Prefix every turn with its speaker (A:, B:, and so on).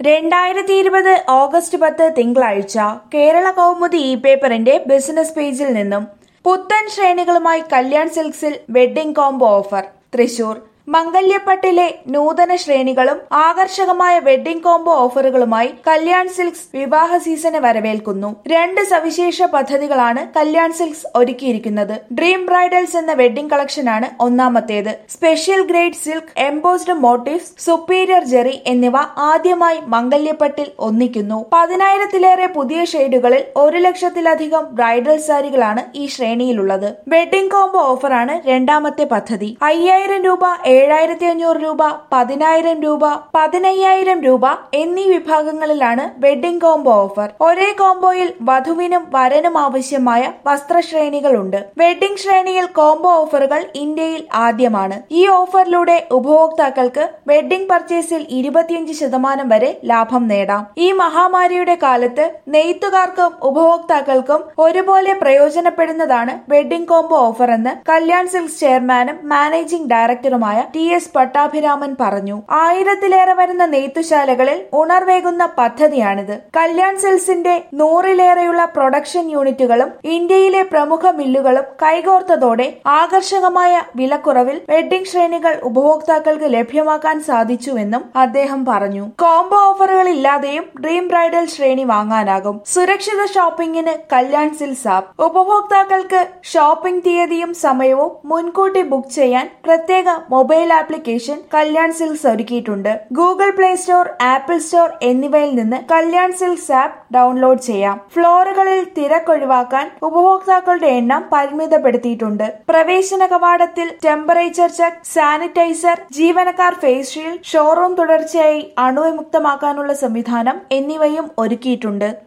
A: രണ്ടായിരത്തി ഇരുപത് ഓഗസ്റ്റ് പത്ത് തിങ്കളാഴ്ച കേരള കൗമുദി ഇ പേപ്പറിന്റെ ബിസിനസ് പേജിൽ നിന്നും പുത്തൻ ശ്രേണികളുമായി കല്യാൺ സിൽക്സിൽ വെഡ്ഡിംഗ് കോംബോ ഓഫർ തൃശൂർ മംഗല്യപ്പട്ടിലെ നൂതന ശ്രേണികളും ആകർഷകമായ വെഡ്ഡിംഗ് കോംബോ ഓഫറുകളുമായി കല്യാൺ സിൽക്സ് വിവാഹ സീസണ് വരവേൽക്കുന്നു രണ്ട് സവിശേഷ പദ്ധതികളാണ് കല്യാൺ സിൽക്സ് ഒരുക്കിയിരിക്കുന്നത് ഡ്രീം ബ്രൈഡൽസ് എന്ന വെഡ്ഡിംഗ് കളക്ഷനാണ് ഒന്നാമത്തേത് special grade silk embossed motives superior zari എന്നിവ ആദ്യമായി മംഗല്യപ്പട്ടിൽ ഒന്നിക്കുന്നു പതിനായിരത്തിലേറെ പുതിയ ഷെയ്ഡുകളിൽ ഒരു ലക്ഷത്തിലധികം ബ്രൈഡൽ സാരികളാണ് ഈ ശ്രേണിയിലുള്ളത് വെഡ്ഡിംഗ് കോംബോ ഓഫറാണ് രണ്ടാമത്തെ പദ്ധതി അയ്യായിരം രൂപ ഏഴായിരത്തി അഞ്ഞൂറ് രൂപ പതിനായിരം രൂപ പതിനയ്യായിരം രൂപ എന്നീ വിഭാഗങ്ങളിലാണ് വെഡ്ഡിംഗ് കോംബോ ഓഫർ ഒരേ കോംബോയിൽ വധുവിനും വരനും ആവശ്യമായ വസ്ത്രശ്രേണികളുണ്ട് വെഡ്ഡിംഗ് ശ്രേണിയിൽ കോംബോ ഓഫറുകൾ ഇന്ത്യയിൽ ആദ്യമാണ് ഈ ഓഫറിലൂടെ ഉപഭോക്താക്കൾക്ക് വെഡ്ഡിംഗ് പർച്ചേസിൽ ഇരുപത്തിയഞ്ച് ശതമാനം വരെ ലാഭം നേടാം ഈ മഹാമാരിയുടെ കാലത്ത് നെയ്ത്തുകാർക്കും ഉപഭോക്താക്കൾക്കും ഒരുപോലെ പ്രയോജനപ്പെടുന്നതാണ് വെഡ്ഡിംഗ് കോംബോ ഓഫർ എന്ന് കല്യാൺ സിൽക്സ് ചെയർമാനും മാനേജിംഗ് ഡയറക്ടറുമായ ടി എസ് പട്ടാഭിരാമൻ പറഞ്ഞു ആയിരത്തിലേറെ വരുന്ന നെയ്ത്തുശാലകളിൽ ഉണർവേകുന്ന പദ്ധതിയാണിത് കല്യാൺ സിൽസിന്റെ നൂറിലേറെയുള്ള പ്രൊഡക്ഷൻ യൂണിറ്റുകളും ഇന്ത്യയിലെ പ്രമുഖ മില്ലുകളും കൈകോർത്തതോടെ ആകർഷകമായ വിലക്കുറവിൽ വെഡ്ഡിംഗ് ശ്രേണികൾ ഉപഭോക്താക്കൾക്ക് ലഭ്യമാക്കാൻ സാധിച്ചുവെന്നും അദ്ദേഹം പറഞ്ഞു കോംബോ ഓഫറുകൾ ഇല്ലാതെയും ഡ്രീം ബ്രൈഡൽ ശ്രേണി വാങ്ങാനാകും സുരക്ഷിത ഷോപ്പിംഗിന് കല്യാൺ സിൽസ് ആപ്പ് ഉപഭോക്താക്കൾക്ക് ഷോപ്പിംഗ് തീയതിയും സമയവും മുൻകൂട്ടി ബുക്ക് ചെയ്യാൻ പ്രത്യേക മൊബൈൽ ആപ്ലിക്കേഷൻ കല്യാൺ സിൽക്സ് ഒരുക്കിയിട്ടുണ്ട് Google Play Store Apple Store എന്നിവയിൽ നിന്ന് കല്യാൺ സിൽക്സ് ആപ്പ് ഡൗൺലോഡ് ചെയ്യാം ഫ്ലോറുകളിൽ തിരക്കൊഴിവാക്കാൻ ഉപഭോക്താക്കളുടെ എണ്ണം പരിമിതപ്പെടുത്തിയിട്ടുണ്ട് പ്രവേശന കവാടത്തിൽ ടെമ്പറേച്ചർ ചെക്ക് സാനിറ്റൈസർ ജീവനക്കാർ ഫേസ് ഷീൽഡ് ഷോറൂം തുടർച്ചയായി അണുവിമുക്തമാക്കാനുള്ള സംവിധാനം എന്നിവയും ഒരുക്കിയിട്ടുണ്ട്